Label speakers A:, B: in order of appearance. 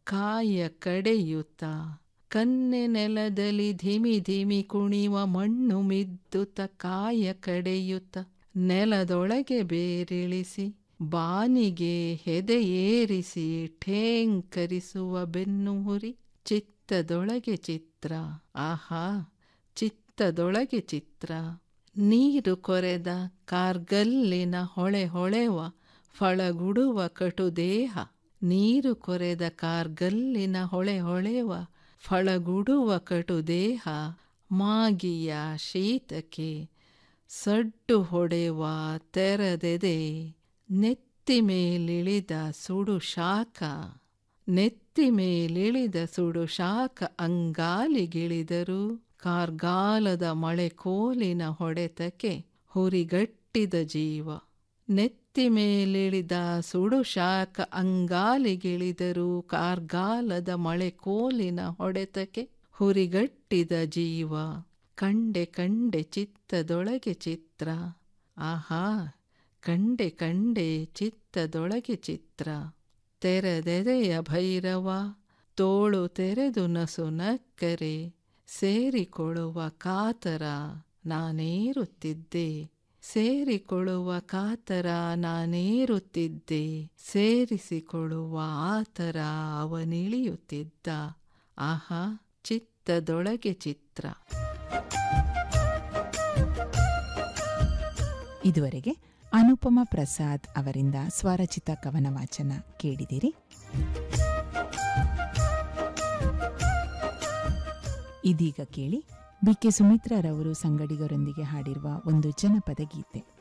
A: ಕಾಯ ಕಡೆಯುತ್ತ ಕನ್ನೆ ನೆಲದಲ್ಲಿ ಧಿಮಿ ಧಿಮಿ ಕುಣಿವ ಮಣ್ಣು ಮಿದ್ದುತ್ತ ಕಾಯ ಕಡೆಯುತ್ತ ನೆಲದೊಳಗೆ ಬೇರಿಳಿಸಿ ಬಾನಿಗೆ ಹೆದೆ ಏರಿಸಿ ಠೇಂಕರಿಸುವ ಬೆನ್ನು ಹುರಿ ಚಿತ್ತದೊಳಗೆ ಚಿತ್ರ ಆಹಾ ಚಿತ್ತದೊಳಗೆ ಚಿತ್ರ ನೀರು ಕೊರೆದ ಕಾರ್ಗಲ್ಲಿನ ಹೊಳೆ ಹೊಳೆವ ಫಳಗುಡುವ ಕಟುದೇಹ ನೀರು ಕೊರೆದ ಕಾರ್ಗಲ್ಲಿನ ಹೊಳೆ ಹೊಳೆವ ಫಳಗುಡುವ ಕಟುದೇಹ ಮಾಗಿಯ ಶೀತಕ್ಕೆ ಸಡ್ಡು ಹೊಡೆವ ತೆರೆದೆದೆ ನೆತ್ತಿ ಮೇಲಿಳಿದ ಸುಡು ಶಾಖ ನೆತ್ತಿ ಮೇಲಿಳಿದ ಸುಡು ಶಾಖ ಅಂಗಾಲಿಗಿಳಿದರು ಕಾರ್ಗಾಲದ ಮಳೆ ಕೋಲಿನ ಹೊಡೆತಕ್ಕೆ ಹುರಿಗಟ್ಟಿದ ಜೀವ ನೆತ್ತಿ ಮೇಲಿಳಿದ ಸುಡು ಶಾಖ ಅಂಗಾಲಿಗಿಳಿದರು ಕಾರ್ಗಾಲದ ಮಳೆ ಕೋಲಿನ ಹೊಡೆತಕ್ಕೆ ಹುರಿಗಟ್ಟಿದ ಜೀವ ಕಂಡೆ ಕಂಡೆ ಚಿತ್ತದೊಳಗೆ ಚಿತ್ರ ಆಹಾ ಕಂಡೆ ಕಂಡೆ ಚಿತ್ತದೊಳಗೆ ಚಿತ್ರ ತೆರೆದೆದೆಯ ಭೈರವ ತೋಳು ತೆರೆದು ನಸು ನಕ್ಕರೆ ಸೇರಿಕೊಳ್ಳುವ ಕಾತರ ನಾನೇರುತ್ತಿದ್ದೆ ಸೇರಿಕೊಳ್ಳುವ ಕಾತರ ನಾನೇರುತ್ತಿದ್ದೆ ಸೇರಿಸಿಕೊಳ್ಳುವ ಆತರ ಅವನಿಳಿಯುತ್ತಿದ್ದ ಆಹಾ ಚಿತ್ತದೊಳಗೆ ಚಿತ್ರ
B: ಇದುವರೆಗೆ ಅನುಪಮ ಪ್ರಸಾದ್ ಅವರಿಂದ ಸ್ವರಚಿತ ಕವನ ವಾಚನ ಕೇಳಿದಿರಿ ಇದೀಗ ಕೇಳಿ ಬಿ ಕೆ ಸುಮಿತ್ರರವರು ಸಂಗಡಿಗರೊಂದಿಗೆ ಹಾಡಿರುವ ಒಂದು ಜನಪದ ಗೀತೆ